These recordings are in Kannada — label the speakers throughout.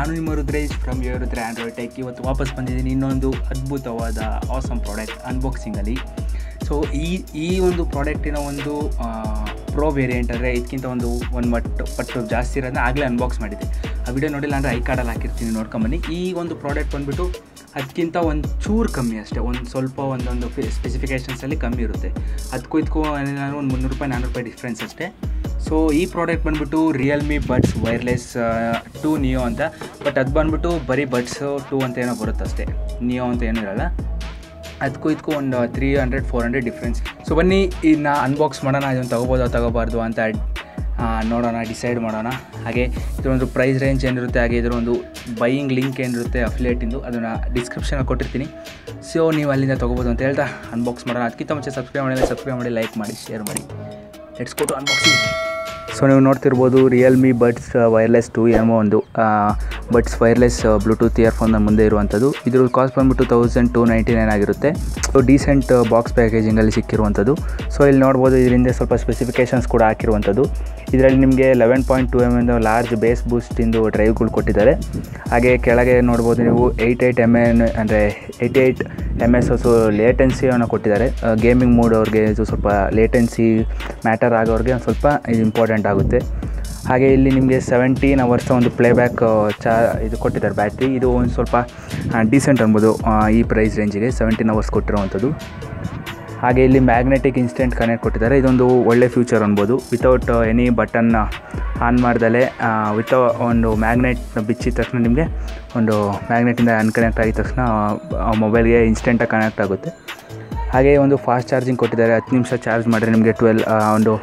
Speaker 1: ನಾನು ನಿಮ್ಮ Rudresh from yo Rudra android tech ಇವತ್ತು ವಾಪಸ್ ಬಂದಿದ್ದೀನಿ ಇನ್ನೊಂದು ಅದ್ಭುತವಾದ ಆಸಮ್ ಪ್ರಾಡಕ್ಟ್ ಅನ್ಬಾಕ್ಸಿಂಗಲ್ಲಿ ಸೊ ಈ ಈ ಒಂದು ಪ್ರಾಡಕ್ಟಿನ ಒಂದು ಪ್ರೋ ವೇರಿಯಂಟ್ ಅಂದರೆ ಇದಕ್ಕಿಂತ ಒಂದು ಒಂದು ಮಟ್ಟು ಪಟ್ಟು ಜಾಸ್ತಿ ಇರೋದನ್ನ ಆಗಲೇ ಅನ್ಬಾಕ್ಸ್ ಮಾಡಿದ್ದೆ ಆ ವಿಡಿಯೋ ನೋಡಿಲ್ಲ ಅಂದರೆ ಐ ಕಾರ್ಡಲ್ಲಿ ಹಾಕಿರ್ತೀನಿ ನೋಡ್ಕೊಂಬನ್ನಿ ಈ ಒಂದು ಪ್ರಾಡಕ್ಟ್ ಬಂದುಬಿಟ್ಟು ಅದಕ್ಕಿಂತ ಒಂದು ಚೂರು ಕಮ್ಮಿ ಅಷ್ಟೇ ಒಂದು ಸ್ವಲ್ಪ ಒಂದೊಂದು ಸ್ಪೆಸಿಫಿಕೇಷನ್ಸಲ್ಲಿ ಕಮ್ಮಿ ಇರುತ್ತೆ ಅದಕ್ಕೂ ಇದಕ್ಕೂ ಏನಾದ್ರು ಒಂದು ಮುನ್ನೂರು ರೂಪಾಯಿ ನಾನ್ನೂರು ರೂಪಾಯಿ ಡಿಫ್ರೆನ್ಸ್ ಅಷ್ಟೇ ಸೊ ಈ ಪ್ರಾಡಕ್ಟ್ ಬಂದುಬಿಟ್ಟು Realme buds wireless two neo ಅಂತ ಬಟ್ ಅದು ಬಂದುಬಿಟ್ಟು ಬರೀ ಬಡ್ಸು ಟೂ ಅಂತ ಏನೋ ಬರುತ್ತೆ ಅಷ್ಟೇ ನಿಯೋ ಅಂತ ಏನೂ ಇರಲ್ಲ ಅದಕ್ಕೂ ಇದಕ್ಕೂ ಒಂದು three hundred four hundred difference so ಬನ್ನಿ ಇದನ್ನ ಅನ್ಬಾಕ್ಸ್ ಮಾಡೋಣ ಇದನ್ನು ತೊಗೋಬೋದಾ ತೊಗೋಬಾರ್ದು ಅಂತ ಆ, ನೋಡೋಣ ಡಿಸೈಡ್ ಮಾಡೋಣ ಹಾಗೆ ಇದರೊಂದು ಪ್ರೈಸ್ ರೇಂಜ್ ಏನಿರುತ್ತೆ ಹಾಗೆ ಇದರ ಒಂದು ಬೈಯಿಂಗ್ ಲಿಂಕ್ ಏನಿರುತ್ತೆ ಅಫಿಲೇಟಿಂದು ಅದನ್ನು ಡಿಸ್ಕ್ರಿಪ್ಷನಲ್ಲಿ ಕೊಟ್ಟಿರ್ತೀನಿ ಸೊ ನೀವು ಅಲ್ಲಿಂದ ತೊಗೋಬೋದು ಅಂತ ಹೇಳ್ತಾ ಅನ್ಬಾಕ್ಸ್ ಮಾಡೋಣ ಅದಕ್ಕಿಂತ ಮುಂಚೆ ಸಬ್ಸ್ಕ್ರೈಬ್ ಮಾಡಿಲ್ಲ ಸಬ್ಸ್ಕ್ರೈಬ್ ಮಾಡಿ ಲೈಕ್ ಮಾಡಿ ಶೇರ್ ಮಾಡಿ ಲೆಟ್ಸ್ ಕೊಟ್ಟು ಅನ್ಬಾಕ್ಸಿಂಗ್ ಸೊ ನೀವು ನೋಡ್ತಿರ್ಬೋದು ರಿಯಲ್ಮಿ ಬಡ್ಸ್ ವೈರ್ಲೆಸ್ ಟು ಏನೋ ಒಂದು ಬಡ್ಸ್ ವೈರ್ಲೆಸ್ ಬ್ಲೂಟೂತ್ ಇಯರ್ಫೋನ್ ಮುಂದೆ ಇರುವಂಥದ್ದು ಇದ್ರ ಕಾಸ್ಟ್ ಬಂದ್ಬಿಟ್ಟು ತೌಸಂಡ್ ಟು ನೈಂಟಿ ನೈನ್ ಆಗಿರುತ್ತೆ ಸೊ ಡೀಸೆಂಟ್ ಬಾಕ್ಸ್ ಪ್ಯಾಕೇಜಿಂಗಲ್ಲಿ ಸಿಕ್ಕಿರುವಂಥದ್ದು ಸೊ ಇಲ್ಲಿ ನೋಡ್ಬೋದು ಇದರಿಂದ ಸ್ವಲ್ಪ ಸ್ಪೆಸಿಫಿಕೇಷನ್ಸ್ ಕೂಡ ಹಾಕಿರುವಂಥದ್ದು ಇದರಲ್ಲಿ ನಿಮಗೆ ಲೆವೆನ್ ಪಾಯಿಂಟ್ ಟು ಎಮ್ ಎಂದು ಲಾರ್ಜ್ ಬೇಸ್ ಬೂಸ್ಟಿಂದು ಡ್ರೈವ್ಗಳು ಕೊಟ್ಟಿದ್ದಾರೆ ಹಾಗೆ ಕೆಳಗೆ ನೋಡ್ಬೋದು ನೀವು ಏಯ್ಟ್ ಏಯ್ಟ್ ಎಮ್ ಎನ್ ಅಂದರೆ eighty eight M S so ಲೇಟೆನ್ಸಿಯನ್ನು ಕೊಟ್ಟಿದ್ದಾರೆ ಗೇಮಿಂಗ್ ಮೂಡ್ ಅವ್ರಿಗೆ ಇದು ಸ್ವಲ್ಪ ಲೇಟೆನ್ಸಿ ಮ್ಯಾಟರ್ ಆಗೋರಿಗೆ ಒಂದು ಸ್ವಲ್ಪ ಇದು ಇಂಪಾರ್ಟೆಂಟ್ ಆಗುತ್ತೆ ಹಾಗೆ ಇಲ್ಲಿ ನಿಮಗೆ ಸೆವೆಂಟೀನ್ ಅವರ್ಸ್ ಒಂದು ಪ್ಲೇಬ್ಯಾಕ್ ಚಾ ಇದು ಕೊಟ್ಟಿದ್ದಾರೆ ಬ್ಯಾಟ್ರಿ ಇದು ಒಂದು ಸ್ವಲ್ಪ ಡೀಸೆಂಟ್ ಅನ್ಬೋದು ಆ, ಈ ಪ್ರೈಸ್ ರೇಂಜಿಗೆ ಸೆವೆಂಟೀನ್ ಅವರ್ಸ್ ಕೊಟ್ಟಿರುವಂಥದ್ದು ಹಾಗೆ ಇಲ್ಲಿ ಮ್ಯಾಗ್ನೆಟಿಕ್ ಇನ್ಸ್ಟೆಂಟ್ ಕನೆಕ್ಟ್ ಕೊಟ್ಟಿದ್ದಾರೆ ಇದೊಂದು ಒಳ್ಳೆ ಫ್ಯೂಚರ್ ಅನ್ಬೋದು ವಿತೌಟ್ ಎನಿ ಬಟನ್ ಆನ್ ಮಾಡ್ದಲೇ ವಿತೌ ಒಂದು ಮ್ಯಾಗ್ನೆಟ್ ಬಿಚ್ಚಿದ ತಕ್ಷಣ ನಿಮಗೆ ಒಂದು ಮ್ಯಾಗ್ನೆಟಿಂದ ಅನ್ಕನೆಕ್ಟ್ ಆಗಿದ ತಕ್ಷಣ ಮೊಬೈಲ್ಗೆ ಇನ್ಸ್ಟೆಂಟಾಗಿ ಕನೆಕ್ಟ್ ಆಗುತ್ತೆ ಹಾಗೆ ಒಂದು ಫಾಸ್ಟ್ ಚಾರ್ಜಿಂಗ್ ಕೊಟ್ಟಿದ್ದಾರೆ ಹತ್ತು ನಿಮಿಷ ಚಾರ್ಜ್ ಮಾಡಿದ್ರೆ ನಿಮಗೆ ಟ್ವೆಲ್ ಒಂದು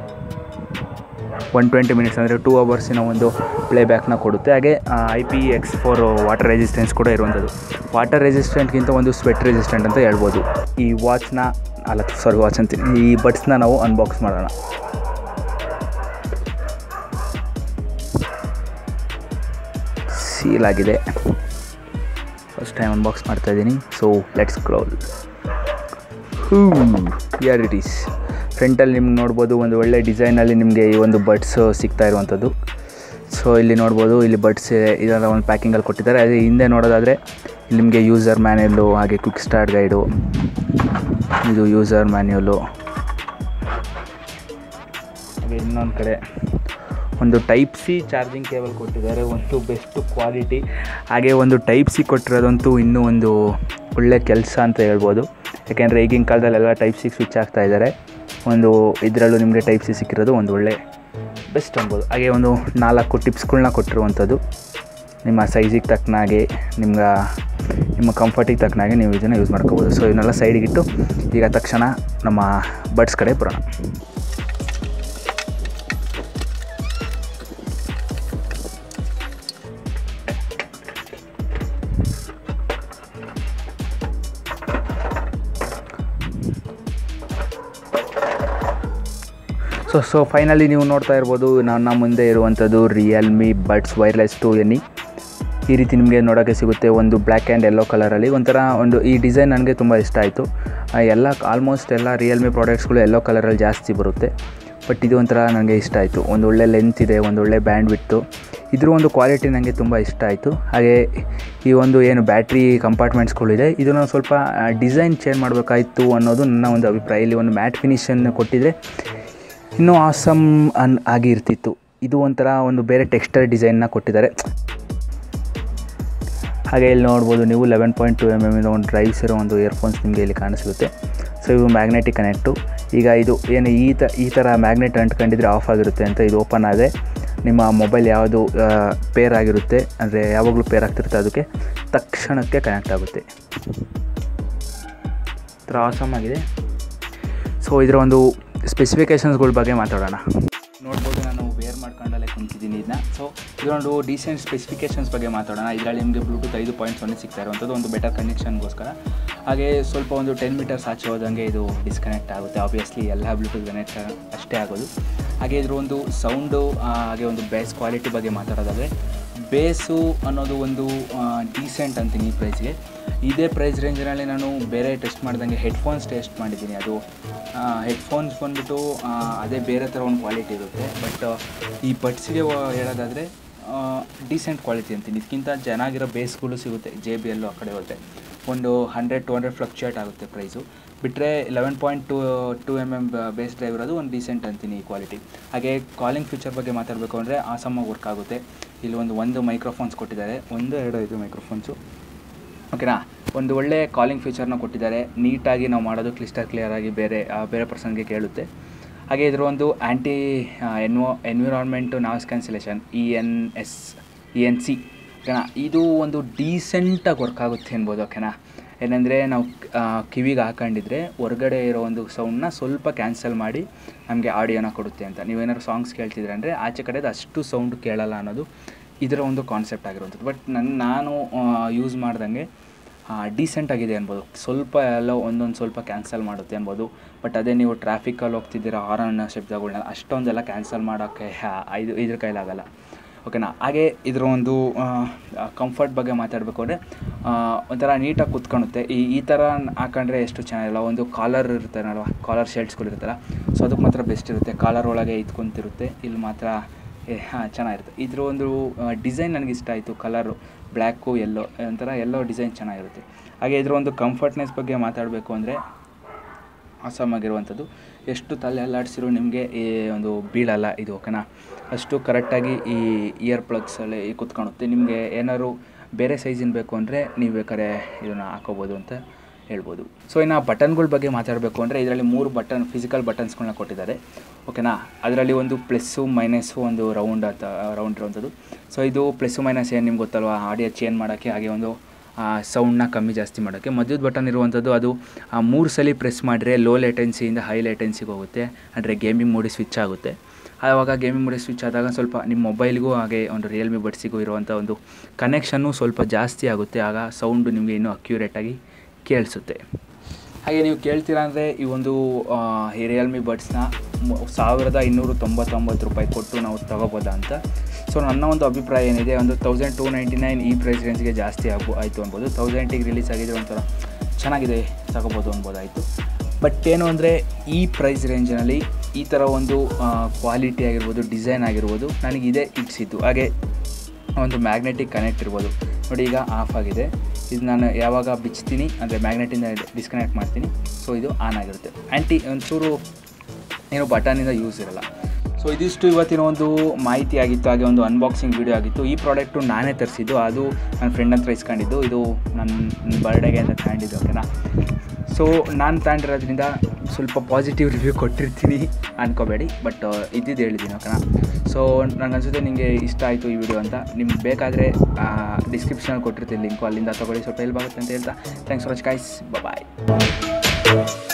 Speaker 1: ಒನ್ ಟ್ವೆಂಟಿ ಮಿನಿಟ್ಸ್ ಅಂದರೆ ಟೂ ಅವರ್ಸಿನ ಒಂದು ಪ್ಲೇಬ್ಯಾಕ್ನ ಕೊಡುತ್ತೆ ಹಾಗೆ I P X four water resistance ಕೂಡ ಇರುವಂಥದ್ದು ವಾಟರ್ ರೆಸಿಸ್ಟೆಂಟ್ಗಿಂತ ಒಂದು ಸ್ವೆಟ್ ರೆಸಿಸ್ಟೆಂಟ್ ಅಂತ ಹೇಳ್ಬೋದು ಈ ವಾಚ್ನ ಅಲ್ಲ ಸಾರಿ ವಾಚ್ ಅಂತೀನಿ ಈ ಬಡ್ಸ್ನ ನಾವು ಅನ್ಬಾಕ್ಸ್ ಮಾಡೋಣ ಸೀಲ್ ಆಗಿದೆ ಫಸ್ಟ್ ಟೈಮ್ ಅನ್ಬಾಕ್ಸ್ ಮಾಡ್ತಾ ಇದ್ದೀನಿ ಸೊ ಲೆಟ್ಸ್ ಕ್ಲೋಸ್ ಹೂ ಯಾರ್ ಇಟ್ ಈಸ್ ಫ್ರಂಟಲ್ಲಿ ನಿಮ್ಗೆ ನೋಡ್ಬೋದು ಒಂದು ಒಳ್ಳೆ ಡಿಸೈನಲ್ಲಿ ನಿಮಗೆ ಈ ಒಂದು ಬಡ್ಸ್ ಸಿಗ್ತಾ ಇರುವಂಥದ್ದು ಸೊ ಇಲ್ಲಿ ನೋಡ್ಬೋದು ಇಲ್ಲಿ ಬಡ್ಸ್ ಇದೆಲ್ಲ ಒಂದು ಪ್ಯಾಕಿಂಗಲ್ಲಿ ಕೊಟ್ಟಿದ್ದಾರೆ ಅದೇ ಹಿಂದೆ ನೋಡೋದಾದರೆ ಇಲ್ಲಿ ನಿಮಗೆ ಯೂಸರ್ ಮ್ಯಾನ್ಯಲ್ಲು ಹಾಗೆ ಕ್ವಿಕ್ ಸ್ಟಾರ್ಟ್ ಗೈಡು ಇದು ಯೂಸರ್ ಮ್ಯಾನ್ಯಲ್ಲು ಹಾಗೆ ಇನ್ನೊಂದು ಕಡೆ ಒಂದು ಟೈಪ್ ಸಿ ಚಾರ್ಜಿಂಗ್ ಕೇಬಲ್ ಕೊಟ್ಟಿದ್ದಾರೆ ಒಂದು ಬೆಸ್ಟ್ ಕ್ವಾಲಿಟಿ ಹಾಗೆ ಒಂದು ಟೈಪ್ ಸಿ ಕೊಟ್ಟಿರೋದಂತೂ ಇನ್ನೂ ಒಂದು ಒಳ್ಳೆ ಕೆಲಸ ಅಂತ ಹೇಳ್ಬೋದು ಯಾಕೆಂದರೆ ಈಗಿನ ಕಾಲದಲ್ಲೆಲ್ಲ ಟೈಪ್ ಸಿ ಸ್ವಿಚ್ ಆಗ್ತಾ ಇದ್ದಾರೆ ಒಂದು ಇದರಲ್ಲೂ ನಿಮಗೆ ಟೈಪ್ ಸಿ ಸಿಕ್ಕಿರೋದು ಒಂದು ಒಳ್ಳೆ ಬೆಸ್ಟ್ ಅನ್ಬೋದು ಹಾಗೆ ಒಂದು ನಾಲ್ಕು ಟಿಪ್ಸ್ಗಳ್ನ ಕೊಟ್ಟಿರುವಂಥದ್ದು ನಿಮ್ಮ ಸೈಜಿಗೆ ತಕ್ಕನಾಗೆ ನಿಮ್ಗೆ ನಿಮ್ಮ ಕಂಫರ್ಟಿಗೆ ತಕ್ಕನಾಗೆ ನೀವು ಇದನ್ನು ಯೂಸ್ ಮಾಡ್ಕೋಬೋದು ಸೊ ಇವನ್ನೆಲ್ಲ ಸೈಡಿಗಿಟ್ಟು ಈಗ ತಕ್ಷಣ ನಮ್ಮ ಬಡ್ಸ್ ಕಡೆ ಬರೋಣ ಸೊ ಸೊ ಫೈನಲಿ ನೀವು ನೋಡ್ತಾ ಇರ್ಬೋದು ನನ್ನ ಮುಂದೆ ಇರುವಂಥದ್ದು Realme buds wireless two any ಈ ರೀತಿ ನಿಮಗೆ ನೋಡೋಕ್ಕೆ ಸಿಗುತ್ತೆ ಒಂದು ಬ್ಲ್ಯಾಕ್ ಆ್ಯಂಡ್ ಯೆಲ್ಲೋ ಕಲರಲ್ಲಿ ಒಂಥರ ಒಂದು ಈ ಡಿಸೈನ್ ನನಗೆ ತುಂಬ ಇಷ್ಟ ಆಯಿತು ಆ, ಎಲ್ಲ ಆಲ್ಮೋಸ್ಟ್ ಎಲ್ಲ ರಿಯಲ್ಮಿ ಪ್ರಾಡಕ್ಟ್ಸ್ಗಳು ಯೆಲ್ಲೋ ಕಲರಲ್ಲಿ ಜಾಸ್ತಿ ಬರುತ್ತೆ ಬಟ್ ಇದು ಒಂಥರ ನನಗೆ ಇಷ್ಟ ಆಯಿತು ಒಂದು ಒಳ್ಳೆ ಲೆಂತ್ ಇದೆ ಒಂದು ಒಳ್ಳೆ ಬ್ಯಾಂಡ್ ಬಿಟ್ಟು ಇದ್ರ ಒಂದು ಕ್ವಾಲಿಟಿ ನನಗೆ ತುಂಬ ಇಷ್ಟ ಆಯಿತು ಹಾಗೆ ಈ ಒಂದು ಏನು ಬ್ಯಾಟ್ರಿ ಕಂಪಾರ್ಟ್ಮೆಂಟ್ಸ್ಗಳಿದೆ ಇದನ್ನು ಸ್ವಲ್ಪ ಡಿಸೈನ್ ಚೇಂಜ್ ಮಾಡಬೇಕಾಯಿತು ಅನ್ನೋದು ನನ್ನ ಒಂದು ಅಭಿಪ್ರಾಯ ಇಲ್ಲಿ ಒಂದು ಮ್ಯಾಟ್ ಫಿನಿಷನ್ನು ಕೊಟ್ಟಿದ್ರೆ ಇನ್ನೂ ಆಸಮ್ ಅನ್ ಆಗಿರ್ತಿತ್ತು ಇದು ಒಂಥರ ಒಂದು ಬೇರೆ ಟೆಕ್ಸ್ಟರ್ ಡಿಸೈನ್ನ ಕೊಟ್ಟಿದ್ದಾರೆ ಹಾಗೆ ಇಲ್ಲಿ ನೋಡ್ಬೋದು ನೀವು eleven point two M M ಒಂದು ಡ್ರೈವ್ಸ್ ಇರೋ ಒಂದು ಇಯರ್ಫೋನ್ಸ್ ನಿಮಗೆ ಇಲ್ಲಿ ಕಾಣಿಸುತ್ತೆ ಸೊ ಇವು ಮ್ಯಾಗ್ನೆಟಿಕ್ ಕನೆಕ್ಟು ಈಗ ಇದು ಏನು ಈ ತ ಈ ಥರ ಮ್ಯಾಗ್ನೆಟ್ ಅಂಟ್ಕೊಂಡಿದ್ರೆ ಆಫ್ ಆಗಿರುತ್ತೆ ಅಂತ ಇದು ಓಪನ್ ಆದರೆ ನಿಮ್ಮ ಮೊಬೈಲ್ ಯಾವುದು ಪೇರ್ ಆಗಿರುತ್ತೆ ಅಂದರೆ ಯಾವಾಗಲೂ ಪೇರ್ ಆಗ್ತಿರುತ್ತೆ ಅದಕ್ಕೆ ತಕ್ಷಣಕ್ಕೆ ಕನೆಕ್ಟ್ ಆಗುತ್ತೆ ಥರ ಆಸಮ್ ಆಗಿದೆ ಸೊ ಇದರ ಒಂದು ಸ್ಪೆಸಿಫಿಕೇಷನ್ಸ್ಗಳ ಬಗ್ಗೆ ಮಾತಾಡೋಣ ನೋಡ್ಬೋದು ನಾನು ವೇರ್ ಮಾಡ್ಕೊಂಡಲ್ಲೇ ಕುಂತಿದ್ದೀನಿ ಇದನ್ನ ಸೊ ಇದೊಂದು ಡೀಸೆಂಟ್ ಸ್ಪೆಸಿಫಿಕೇಷನ್ಸ್ ಬಗ್ಗೆ ಮಾತಾಡೋಣ ಇದರಲ್ಲಿ ನಿಮಗೆ ಬ್ಲೂಟೂತ್ ಐದು ಪಾಯಿಂಟ್ ಸೊನ್ನೆ ಸಿಗ್ತಾ ಇರುವಂಥದ್ದು ಒಂದು ಬೆಟರ್ ಕನೆಕ್ಷನ್ಗೋಸ್ಕರ ಹಾಗೆ ಸ್ವಲ್ಪ ಒಂದು ಟೆನ್ ಮೀಟರ್ಸ್ ಆಚೆ ಹೋದಂಗೆ ಇದು ಡಿಸ್ಕನೆಕ್ಟ್ ಆಗುತ್ತೆ ಆಬ್ವಿಯಸ್ಲಿ ಎಲ್ಲ ಬ್ಲೂಟೂತ್ ಕನೆಕ್ಟ್ ಅಷ್ಟೇ ಆಗೋದು ಹಾಗೆ ಇದ್ರ ಒಂದು ಸೌಂಡು ಹಾಗೆ ಒಂದು ಬೇಸ್ ಕ್ವಾಲಿಟಿ ಬಗ್ಗೆ ಮಾತಾಡೋದಾದರೆ ಬೇಸು ಅನ್ನೋದು ಒಂದು ಡೀಸೆಂಟ್ ಅಂತೀನಿ ಈ ಪ್ರೈಸ್ಗೆ ಇದೇ ಪ್ರೈಸ್ ರೇಂಜ್ನಲ್ಲಿ ನಾನು ಬೇರೆ ಟೆಸ್ಟ್ ಮಾಡ್ದಂಗೆ ಹೆಡ್ಫೋನ್ಸ್ ಟೆಸ್ಟ್ ಮಾಡಿದ್ದೀನಿ ಅದು ಹೆಡ್ಫೋನ್ಸ್ ಬಂದ್ಬಿಟ್ಟು ಆ, ಅದೇ ಬೇರೆ ಥರ ಒಂದು ಕ್ವಾಲಿಟಿ ಇರುತ್ತೆ ಬಟ್ ಈ ಬಡ್ಸಿಗೆ ಹೇಳೋದಾದರೆ ಡೀಸೆಂಟ್ ಕ್ವಾಲಿಟಿ ಅಂತೀನಿ ಇದಕ್ಕಿಂತ ಚೆನ್ನಾಗಿರೋ ಬೇಸ್ಗಳು ಸಿಗುತ್ತೆ ಜೆ ಬಿ ಎಲ್ಲು ಆ ಕಡೆ ಹೋದರೆ ಒಂದು ಹಂಡ್ರೆಡ್ ಟು ಹಂಡ್ರೆಡ್ ಫ್ಲಕ್ಚುಯೇಟ್ ಆಗುತ್ತೆ ಪ್ರೈಸು ಬಿಟ್ಟರೆ eleven point two two M M bass drive ಇರೋದು ಒಂದು ಡೀಸೆಂಟ್ ಅಂತೀನಿ ಈ ಕ್ವಾಲಿಟಿ ಹಾಗೆ ಕಾಲಿಂಗ್ ಫೀಚರ್ ಬಗ್ಗೆ ಮಾತಾಡಬೇಕು ಅಂದರೆ ಆಸಮಾಗಿ ವರ್ಕ್ ಆಗುತ್ತೆ ಇಲ್ಲಿ ಒಂದು ಒಂದು ಮೈಕ್ರೋಫೋನ್ಸ್ ಕೊಟ್ಟಿದ್ದಾರೆ ಒಂದು ಎರಡು ಐದು ಮೈಕ್ರೋಫೋನ್ಸು ಓಕೆನಾ ಒಂದು ಒಳ್ಳೆ ಕಾಲಿಂಗ್ ಫೀಚರ್ನ ಕೊಟ್ಟಿದ್ದಾರೆ ನೀಟಾಗಿ ನಾವು ಮಾಡೋದು ಕ್ಲಿಸ್ಟರ್ ಕ್ಲಿಯರಾಗಿ ಬೇರೆ ಆ, ಬೇರೆ ಪರ್ಸನ್ಗೆ ಕೇಳುತ್ತೆ ಹಾಗೆ ಇದರ ಒಂದು ಆ್ಯಂಟಿ ಎನ್ವೋ environment noise cancellation E N S E N C ಓಕೆನಾ ಇದು ಒಂದು ಡೀಸೆಂಟಾಗಿ ವರ್ಕ್ ಆಗುತ್ತೆ ಅನ್ಬೋದು ಓಕೆನಾ ಏನಂದರೆ ನಾವು ಆ, ಕಿವಿಗೆ ಹಾಕೊಂಡಿದ್ರೆ ಹೊರಗಡೆ ಇರೋ ಒಂದು ಸೌಂಡ್ನ ಸ್ವಲ್ಪ ಕ್ಯಾನ್ಸಲ್ ಮಾಡಿ ನಮಗೆ ಆಡಿಯೋನ ಕೊಡುತ್ತೆ ಅಂತ ನೀವೇನಾದ್ರು ಸಾಂಗ್ಸ್ ಕೇಳ್ತಿದ್ರೆ ಅಂದರೆ ಆಚೆ ಕಡೆದು ಅಷ್ಟು ಸೌಂಡ್ ಕೇಳಲ್ಲ ಅನ್ನೋದು ಇದರ ಒಂದು ಕಾನ್ಸೆಪ್ಟ್ ಆಗಿರುವಂಥದ್ದು ಬಟ್ ನನ್ನ ನಾನು ಯೂಸ್ ಮಾಡ್ದಂಗೆ ಡೀಸೆಂಟ್ ಆಗಿದೆ ಅನ್ಬೋದು ಸ್ವಲ್ಪ ಎಲ್ಲ ಒಂದೊಂದು ಸ್ವಲ್ಪ ಕ್ಯಾನ್ಸಲ್ ಮಾಡುತ್ತೆ ಅನ್ಬೋದು ಬಟ್ ಅದೇ ನೀವು ಟ್ರಾಫಿಕಲ್ಲಿ ಹೋಗ್ತಿದ್ದೀರಾ ಹಾರನ್ ಶಬ್ದಗಳ್ನ ಅಷ್ಟೊಂದೆಲ್ಲ ಕ್ಯಾನ್ಸಲ್ ಮಾಡೋಕ್ಕೆ ಇದು ಇದ್ರ ಕೈಲಾಗಲ್ಲ ಓಕೆನಾ ಹಾಗೆ ಇದರ ಒಂದು ಕಂಫರ್ಟ್ ಬಗ್ಗೆ ಮಾತಾಡಬೇಕು ಅಂದರೆ ಒಂಥರ ನೀಟಾಗಿ ಕುತ್ಕೊಳುತ್ತೆ ಈ ಈ ಥರ ಹಾಕೊಂಡ್ರೆ ಎಷ್ಟು ಚೆನ್ನಾಗಿಲ್ಲ ಒಂದು ಕಾಲರ್ ಇರ್ತಾರಲ್ವ ಕಾಲರ್ ಶರ್ಟ್ಸ್ಗಳು ಇರುತ್ತಲ್ಲ ಸೊ ಅದಕ್ಕೆ ಮಾತ್ರ ಬೆಸ್ಟ್ ಇರುತ್ತೆ ಕಾಲರ್ ಒಳಗೆ ಇದ್ಕೊಂತಿರುತ್ತೆ ಇಲ್ಲಿ ಮಾತ್ರ ಹಾಂ ಚೆನ್ನಾಗಿರುತ್ತೆ ಇದ್ರ ಒಂದು ಡಿಸೈನ್ ನನಗೆ ಇಷ್ಟ ಆಯಿತು ಕಲರು ಬ್ಲ್ಯಾಕು ಎಲ್ಲೋ ಒಂಥರ ಎಲ್ಲೋ ಡಿಸೈನ್ ಚೆನ್ನಾಗಿರುತ್ತೆ ಹಾಗೆ ಇದ್ರ ಒಂದು ಕಂಫರ್ಟ್ನೆಸ್ ಬಗ್ಗೆ ಮಾತಾಡಬೇಕು ಅಂದರೆ ಆಗಿರುವಂಥದ್ದು ಎಷ್ಟು ತಲೆ ಅಲ್ಲಾಡಿಸಿರೋ ನಿಮಗೆ ಈ ಒಂದು ಬೀಳಲ್ಲ ಇದು ಓಕೆನಾ ಅಷ್ಟು ಕರೆಕ್ಟಾಗಿ ಈ ಇಯರ್ ಪ್ಲಗ್ಸಲ್ಲಿ ಕುತ್ಕೊಳುತ್ತೆ ನಿಮಗೆ ಏನಾದ್ರು ಬೇರೆ ಸೈಜಿನ ಬೇಕು ಅಂದರೆ ನೀವು ಬೇಕಾದ್ರೆ ಇದನ್ನು ಹಾಕೋಬೋದು ಅಂತ ಹೇಳ್ಬೋದು ಸೊ ಇನ್ನು ಬಟನ್ಗಳ ಬಗ್ಗೆ ಮಾತಾಡಬೇಕು ಅಂದರೆ ಇದರಲ್ಲಿ ಮೂರು ಬಟನ್ ಫಿಸಿಕಲ್ ಬಟನ್ಸ್ಗಳನ್ನ ಕೊಟ್ಟಿದ್ದಾರೆ ಓಕೆನಾ ಅದರಲ್ಲಿ ಒಂದು ಪ್ಲಸ್ಸು ಮೈನಸ್ಸು ಒಂದು ರೌಂಡ್ ಅಂತ ರೌಂಡ್ ಇರುವಂಥದ್ದು ಸೊ ಇದು ಪ್ಲಸ್ಸು ಮೈನಸ್ ಏನು ನಿಮ್ಗೆ ಗೊತ್ತಲ್ವ ಆಡಿಯೋ ಚೇಂಜ್ ಮಾಡೋಕ್ಕೆ ಹಾಗೆ ಒಂದು ಸೌಂಡ್ನ ಕಮ್ಮಿ ಜಾಸ್ತಿ ಮಾಡೋಕ್ಕೆ ಮಧ್ಯದ ಬಟನ್ ಇರುವಂಥದ್ದು ಅದು ಆ ಮೂರು ಸಲ ಪ್ರೆಸ್ ಮಾಡಿದ್ರೆ ಲೋ ಲೇಟೆನ್ಸಿಯಿಂದ ಹೈ ಲೇಟೆನ್ಸಿಗೆ ಹೋಗುತ್ತೆ ಅಂದರೆ ಗೇಮಿಂಗ್ ಮೋಡಿ ಸ್ವಿಚ್ ಆಗುತ್ತೆ ಆವಾಗ ಗೇಮಿಂಗ್ ಮೋಡಿ ಸ್ವಿಚ್ ಆದಾಗ ಸ್ವಲ್ಪ ನಿಮ್ಮ ಮೊಬೈಲ್ಗೂ ಹಾಗೆ ಒಂದು ರಿಯಲ್ಮಿ ಬಡ್ಸಿಗೂ ಇರುವಂಥ ಒಂದು ಕನೆಕ್ಷನ್ನು ಸ್ವಲ್ಪ ಜಾಸ್ತಿ ಆಗುತ್ತೆ ಆಗ ಸೌಂಡು ನಿಮಗೆ ಇನ್ನೂ ಅಕ್ಯುರೇಟಾಗಿ ಕೇಳಿಸುತ್ತೆ ಹಾಗೆ ನೀವು ಕೇಳ್ತೀರಾ ಅಂದರೆ ಈ ಒಂದು ಆ, ಈ ರಿಯಲ್ಮಿ ಬಡ್ಸ್ನ ಸಾವಿರದ ಇನ್ನೂರ ತೊಂಬತ್ತೊಂಬತ್ತು ರೂಪಾಯಿ ಕೊಟ್ಟು ನಾವು ತಗೋಬೋದಾ ಅಂತ ಸೊ ನನ್ನ ಒಂದು ಅಭಿಪ್ರಾಯ ಏನಿದೆ ಒಂದು ತೌಸಂಡ್ ಟೂ ನೈಂಟಿ ನೈನ್ ಈ ಪ್ರೈಸ್ ರೇಂಜ್ಗೆ ಜಾಸ್ತಿ ಆಗ್ಬೋ ಆಯಿತು ಅನ್ಬೋದು ತೌಸಂಡಿಗೆ ರಿಲೀಸ್ ಆಗಿದ್ರೆ ಒಂಥರ ಚೆನ್ನಾಗಿದೆ ತಗೋಬೋದು ಅನ್ಬೋದಾಯಿತು ಬಟ್ ಏನು ಅಂದರೆ ಈ ಪ್ರೈಸ್ ರೇಂಜಿನಲ್ಲಿ ಈ ಥರ ಒಂದು ಕ್ವಾಲಿಟಿ ಆಗಿರ್ಬೋದು ಡಿಸೈನ್ ಆಗಿರ್ಬೋದು ನನಗೆ ಇದೇ ಇಡ್ಸಿದ್ದು ಹಾಗೆ ಒಂದು ಮ್ಯಾಗ್ನೆಟಿಕ್ ಕನೆಕ್ಟ್ ಇರ್ಬೋದು ನೋಡಿ ಈಗ ಆಫ್ ಆಗಿದೆ ಇದು ನಾನು ಯಾವಾಗ ಬಿಚ್ತೀನಿ ಅಂದರೆ ಮ್ಯಾಗ್ನೆಟಿಂದ ಡಿಸ್ಕನೆಕ್ಟ್ ಮಾಡ್ತೀನಿ ಸೊ ಇದು ಆನ್ ಆಗಿರುತ್ತೆ ಆ್ಯಂಟಿ ಒಂಚೂರು ಏನು ಬಟನಿಂದ ಯೂಸ್ ಇರಲ್ಲ ಸೊ ಇದಿಷ್ಟು ಇವತ್ತಿನ ಒಂದು ಮಾಹಿತಿ ಆಗಿತ್ತು ಹಾಗೆ ಒಂದು ಅನ್ಬಾಕ್ಸಿಂಗ್ ವಿಡಿಯೋ ಆಗಿತ್ತು ಈ ಪ್ರಾಡಕ್ಟು ನಾನೇ ತರಿಸಿದ್ದು ಅದು ನನ್ನ ಫ್ರೆಂಡ್ ಹತ್ರ ಇಸ್ಕೊಂಡಿದ್ದು ಇದು ನನ್ನ ಬರ್ಡೇಗೆ ಅಂತ ತಗೊಂಡಿದ್ದು ಓಕೆನಾ ಸೊ ನಾನು ತಗೊಂಡಿರೋದ್ರಿಂದ ಸ್ವಲ್ಪ ಪಾಸಿಟಿವ್ ರಿವ್ಯೂ ಕೊಟ್ಟಿರ್ತೀನಿ ಅನ್ಕೋಬೇಡಿ ಬಟ್ ಇದ್ದಿದ್ದು ಹೇಳಿದ್ದೀನಿ ಓಕೆನಾ ಸೊ ನನಗನ್ಸುತ್ತೆ ನಿಮಗೆ ಇಷ್ಟ ಆಯಿತು ಈ ವಿಡಿಯೋ ಅಂತ ನಿಮ್ಗೆ ಬೇಕಾದರೆ ಡಿಸ್ಕ್ರಿಪ್ಷನಲ್ಲಿ ಕೊಟ್ಟಿರ್ತೀನಿ ಲಿಂಕು ಅಲ್ಲಿಂದ ತೊಗೊಳ್ಳಿ ಸ್ವಲ್ಪ ಹೆಲ್ಪ್ ಆಗುತ್ತೆ ಅಂತ ಹೇಳ್ತಾ thanks for watch guys bye